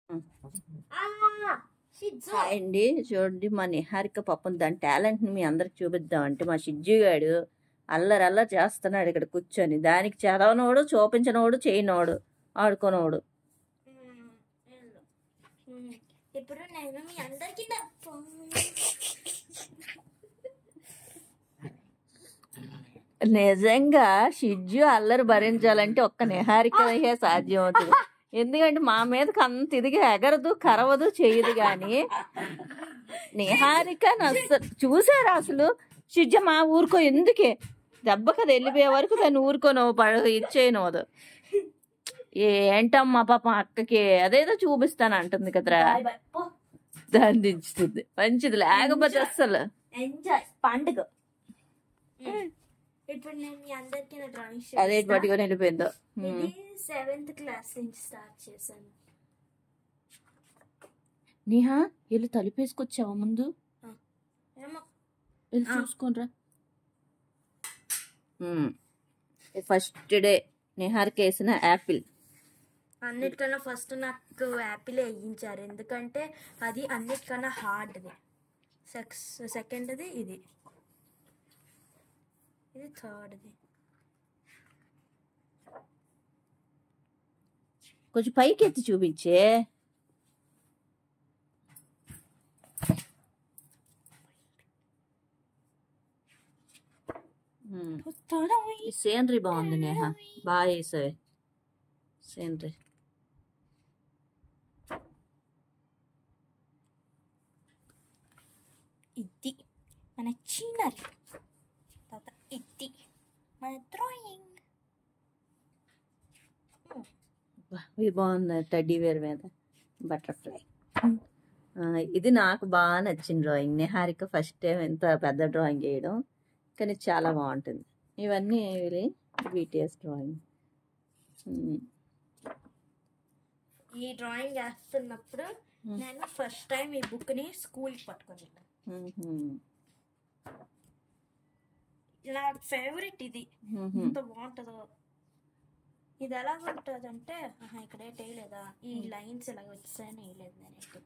Hi అండి చూడండి మా నిహారిక పాపం దాని టాలెంట్ ని మీ అందరికి చూపిద్దాం అంటే మా షిజ్జు గాడు అల్లరి అల్లరి చేస్తున్నాడు ఇక్కడ కూర్చొని దానికి చదవనోడు చూపించనోడు చేయనోడు ఆడుకోనోడు ఇప్పుడు నేను మీ అందరికి నిజంగా షిజ్జు అల్లరి భరించాలంటే ఒక్క నిహారికే సాధ్యం అవుతుంది ఎందుకంటే మా మీదకి అంత ఇదిగా ఎగరదు కరవదు చేయదు కానీ నిహారిక అసలు చూసారా అసలు షిజ్జ మా ఊరుకో ఎందుకే దెబ్బ కదా వెళ్ళిపోయే వరకు దాన్ని ఊరుకోను పడ ఇచ్చేయనోదు ఏంటమ్మా పాపం అక్కకి అదేదో చూపిస్తాను అంటుంది కదరా దాన్ని దించుతుంది మంచిది లేకపోతే అస్సలు ఎంజాయ్ పండుగ ఇప్పుడు నేను మీ అందరికి నా డ్రాయింగ్ అదే పట్టుకొని వెళ్ళిపోయిందో ఇది సెవెంత్ క్లాస్ నుంచి స్టార్ట్ చేశాను నీహా వెళ్ళి తలుపేసుకొచ్చావా ముందు ఏమో వెళ్ళి ఆ. చూసుకోనరా ఫస్ట్ డే నిహార్కి వేసిన యాపిల్ అన్నిటికన్నా ఫస్ట్ నాకు యాపిల్ వేయించారు ఎందుకంటే అది అన్నిటికన్నా హార్డ్ది సెక్స్ సెకండ్ది ఇది ఇది థర్డ్ది కొంచెం పైకి ఎత్తి చూపించే మ్మ్. ఈ సీనరీ బాగుంది నేహ బాగా వేసావే సీనరీ ఇది మన చీనరీ తర్వాత ఇది మన డ్రాయింగ్ ఇది బాగుంది టెడ్డీ వేర్ మీద బటర్ఫ్లై ఇది నాకు బాగా నచ్చిన డ్రాయింగ్ నిహారిక ఫస్ట్ టైం ఎంత పెద్ద డ్రాయింగ్ వేయడం కానీ చాలా బాగుంటుంది ఇవన్నీ బీటీఎస్ డ్రాయింగ్ ఈ డ్రాయింగ్ వేస్తున్నప్పుడు Hmm. నేను ఫస్ట్ టైం ఈ బుక్ని స్కూల్కి పట్టుకొని నా ఫేవరెట్ ఇది ఎంత బాగుంటుందో ఇది ఎలా ఉంటుంది అంటే ఇక్కడ ఏంటి వేయలేదా ఈ లైన్స్ ఇలా వచ్చాయని వేయలేదు నేనైతే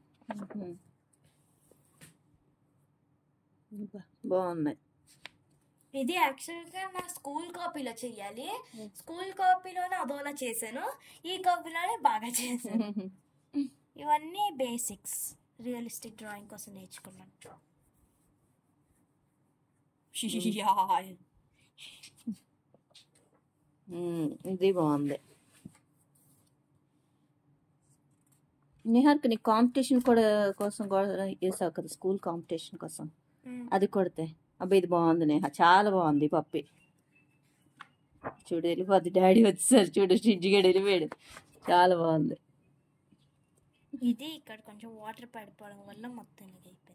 బాగున్నాయి ఇది యాక్చువల్గా నా స్కూల్ కాపీలో చెయ్యాలి స్కూల్ కాపీలోనే అదోలా చేశాను ఈ కాపీలోనే బాగా చేశాను ఇవన్నీ బేసిక్స్ రియలిస్టిక్ డ్రాయింగ్ కోసం నేర్చుకున్నాను మ్మ్. ఇది బాగుంది నిహార్కి నీ కాంపిటీషన్ కూడా కోసం కూడా వేసావు కదా స్కూల్ కాంపిటీషన్ కోసం అది కొడితే అబ్బా ఇది బాగుంది నేహ చాలా బాగుంది ఈ పప్పి చూడు వెళ్ళిపోద్ది డాడీ వచ్చేసారు చూడు స్టిజ్జిగా వెళ్ళిపోయాడు చాలా బాగుంది ఇది ఇక్కడ కొంచెం వాటర్ పడిపోవడం వల్ల మొత్తం ఇది అయిపోయింది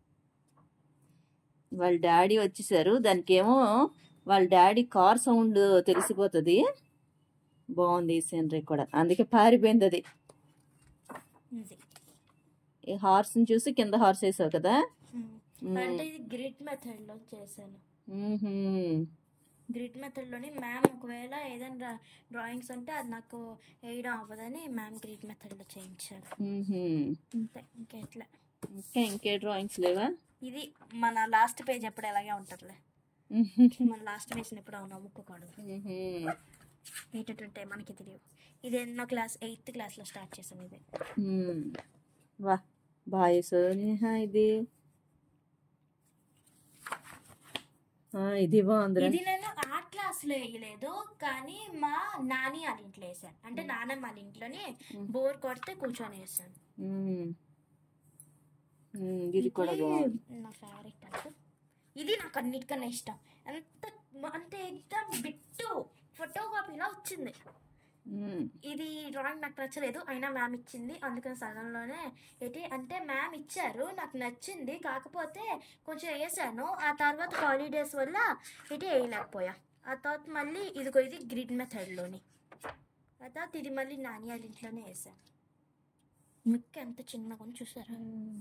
వాళ్ళ డాడీ వచ్చేసారు దానికి ఏమో వాళ్ళ డాడీ కార్ సౌండ్ తెలిసిపోతుంది బాగుంది ఈ సీనరీ కూడా అందుకే పారిపోయింది అది ఇది ఈ హార్స్ని చూసి కింద హార్స్ వేసావు కదా మ్మ్. అంటే ఇది గ్రిడ్ మెథడ్ లో చేశాను మ్మ్హ్మ్. గ్రిడ్ మెథడ్ లోని మ్యామ్ ఒకవేళ ఏదైనా డ్రాయింగ్స్ ఉంటే అది నాకు వేయడం అవ్వదని మ్యామ్ గ్రిడ్ మెథడ్ లో చేయించారు మ్మ్హ్మ్. అంతే ఇంకా ఎట్లా ఇంకా ఇంకే డ్రాయింగ్స్ లేవా ఇది మన లాస్ట్ పేజ్ ఎప్పుడు ఎలాగే ఉంటుందిలే మ్మ్హ్మ్. మన లాస్ట్ పేజ్ ఎప్పుడు నమ్ముకోకూడదు మ్మ్హ్మ్. ఏంటంటే మనకి తెలియవు ఇది ఎన్నో క్లాస్ ఎయిత్ క్లాస్ లో స్టార్ట్ చేసాం ఇది మ్మ్. వా బాగా వేసావు నేహా ఇది ఆ, ఇది బాగుందిరా ఇది నేను ఆర్ట్ క్లాస్ లో వేయలేదు కానీ మా నాని వాళ్ళ ఇంట్లో వేసాను అంటే నాన్నమ్మ వాళ్ళ ఇంట్లోని బోర్ కొడితే కూర్చొని వేసాను మ్మ్. మ్మ్, ఇది కూడా బాగుంది నా ఫేవరెట్ అంటే ఇది నాకు అన్నిటికన్నా ఇష్టం ఎంత అంటే ఎగ్జామ్ బిట్టు ఫోటో కాపీలా వచ్చింది మ్మ్. ఇది డ్రాయింగ్ నాకు నచ్చలేదు అయినా మ్యామ్ ఇచ్చింది అందుకని సగంలోనే ఏంటి అంటే మ్యామ్ ఇచ్చారు నాకు నచ్చింది కాకపోతే కొంచెం వేసాను ఆ తర్వాత హాలిడేస్ వల్ల ఏంటి వేయలేకపోయా ఆ తర్వాత మళ్ళీ ఇదిగో ఇది గ్రిడ్ మెథడ్లోని ఆ తర్వాత ఇది మళ్ళీ నాని వాళ్ళ ఇంట్లోనే వేసాను మిక్క ఎంత చిన్నగా ఉంది చూసారా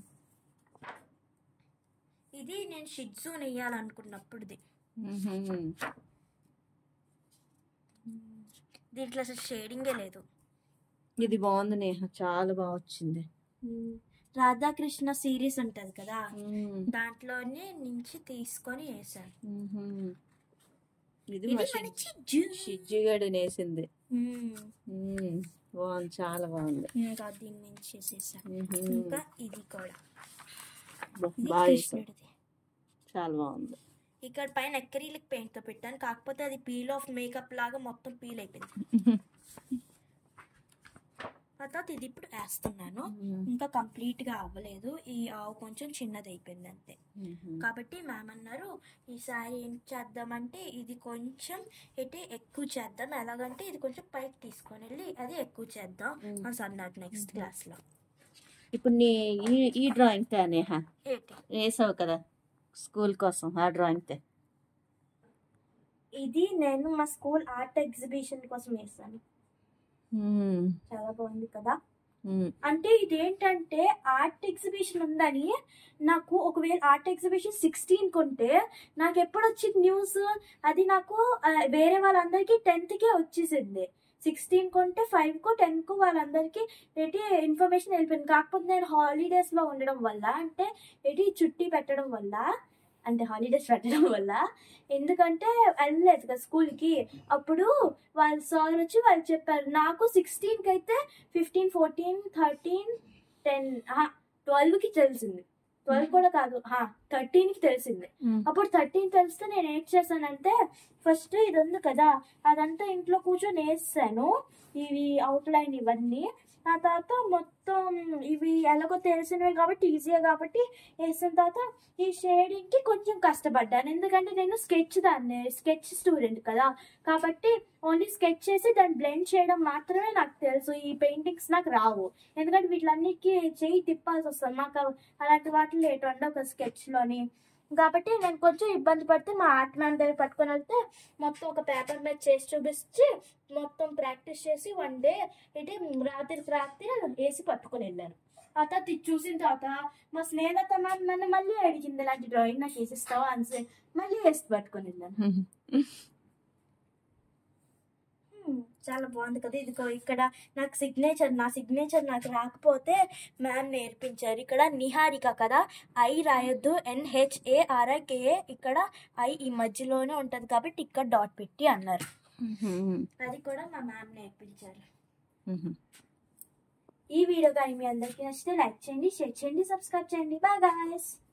ఇది నేను షిడ్జు నెయ్యాలనుకున్నప్పుడుది మ్మ్హ్మ్. దీంట్లో అసలు షేడింగే లేదు ఇది బాగుంది నేహ చాలా బాగా వచ్చింది రాధాకృష్ణ సిరీస్ ఉంటది కదా ఉమ్. దాంట్లోనే నుంచి తీసుకొని వేసాను ఉహుం. ఇది ఇది మా మన షి- చిజ్జు షిజ్జిగాడు నేసింది మ్మ్. ఉమ్. బాగుంది చాలా బాగుంది ఇంకా దీని నుంచి వేసేసాను ఉహుం. ఇంకా ఇది కూడా బా- ఇది బాగా వేసావు. కృష్ణుడిది చాలా బాగుంది ఇక్కడ పైన ఎక్కరీలిక్ పెయింట్ తో పెట్టాను కాకపోతే అది పీల్ ఆఫ్ మేకప్ లాగా మొత్తం పీల్ అయిపోయింది ఆ తర్వాత ఇది ఇప్పుడు వేస్తున్నాను ఉమ్. ఇంకా కంప్లీట్ గా అవ్వలేదు ఈ ఆవు కొంచెం చిన్నది అయిపోయింది అంతే ఉహుం. కాబట్టి మ్యామ్ అన్నారు ఈసారి ఏం చేద్దామంటే ఇది కొంచెం ఇటే ఎక్కువ చేద్దాం ఎలాగంటే ఇది కొంచెం పైకి తీసుకొని వెళ్ళి అది ఎక్కువ చేద్దాం మ్మ్. అని అన్నారు నెక్స్ట్ క్లాస్ లో ఇప్పుడు నీ ఈ ఈ డ్రాయింగ్ తే నేహ ఏంటి వేసావు కదా స్కూల్ కోసం ఆ డ్రాయింగ్ తే ఇది నేను మా స్కూల్ ఆర్ట్ ఎగ్జిబిషన్ కోసం వేసాను ఉమ్. చాలా బాగుంది కదా ఉమ్. అంటే ఇదేంటంటే ఆర్ట్ ఎగ్జిబిషన్ ఉందని నాకు ఒకవేళ ఆర్ట్ ఎగ్జిబిషన్ సిక్స్టీన్ కొంటే నాకు ఎప్పుడు వచ్చింది న్యూస్ అది నాకు ఆ, వేరే వాళ్ళందరికీ టెన్త్కే వచ్చేసింది సిక్స్టీన్ కొంటే ఫైవ్ కు టెన్ కు వాళ్ళందరికీ ఏంటి ఇన్ఫర్మేషన్ వెళ్ళిపోయింది కాకపోతే నేను హాలిడేస్ లో ఉండడం వల్ల అంటే ఏంటి చుట్టి పెట్టడం వల్ల అంటే హాలిడేస్ పెట్టడం వల్ల ఎందుకంటే వెళ్ళలేదు కదా స్కూల్కి అప్పుడు వాళ్ళ సార్ వచ్చి వాళ్ళు చెప్పారు నాకు సిక్స్టీన్కి అయితే ఫిఫ్టీన్ ఫోర్టీన్ థర్టీన్ టెన్ ట్వెల్వ్కి తెలిసింది ట్వెల్వ్ కూడా కాదు థర్టీన్కి తెలిసింది ఉమ్. అప్పుడు థర్టీన్ తెలిస్తే నేను ఏం చేశానంటే ఫస్ట్ ఇది ఉంది కదా అదంతా ఇంట్లో కూర్చొని వేసాను ఇవి అవుట్లైన్ ఇవన్నీ ఆ తర్వాత మొత్తం ఇవి ఎలాగో తెలిసినవి కాబట్టి ఈజీగా కాబట్టి వేసిన తర్వాత ఈ షేడింగ్ కి కొంచెం కష్టపడ్డాను ఎందుకంటే నేను స్కెచ్ దాన్ని స్కెచ్ స్టూడెంట్ కదా కాబట్టి ఓన్లీ స్కెచ్ చేసి దాన్ని బ్లెండ్ చేయడం మాత్రమే నాకు తెలుసు ఈ పెయింటింగ్స్ నాకు రావు ఎందుకంటే వీటిలన్నిటికీ చేయి తిప్పాల్సి వస్తుంది నాకు అలాంటి వాటిలో ఎటువంటి ఒక స్కెచ్లోని కాబట్టి నేను కొంచెం ఇబ్బంది పడితే మా ఆర్ట్ మ్యామ్ దగ్గర పట్టుకొని వెళ్తే మొత్తం ఒక పేపర్ మీద చేసి చూపించి మొత్తం ప్రాక్టీస్ చేసి వన్ డే ఇటు రాత్రికి రాత్రి వేసి పట్టుకొని వెళ్ళాను ఆ తర్వాత ఇది చూసిన తర్వాత మా స్నేహిత మ్యామ్ నన్ను మళ్ళీ అడిగింది ఇలాంటి డ్రాయింగ్ నాకు వేసిస్తావా అని మళ్ళీ వేసి పట్టుకొని వెళ్ళాను ఉమ్. హ్మ్, చాలా బాగుంది కదా ఇదిగో ఇక్కడ నాకు సిగ్నేచర్ నా సిగ్నేచర్ నాకు రాకపోతే మ్యామ్ నేర్పించారు ఇక్కడ నిహారిక కదా ఐ రాయొద్దు ఎన్హెచ్ఏఆర్ఐకేఏ ఇక్కడ ఐ ఈ మధ్యలోనే ఉంటుంది కాబట్టి ఇక్కడ డాట్ పెట్టి అన్నారు ఉమ్. అది కూడా మా మ్యామ్ నేర్పించారు ఉమ్. ఈ వీడియో కానీ మీ అందరికీ నచ్చితే లైక్ చేయండి షేర్ చేయండి సబ్స్క్రైబ్ చేయండి బాయ్ గాయస్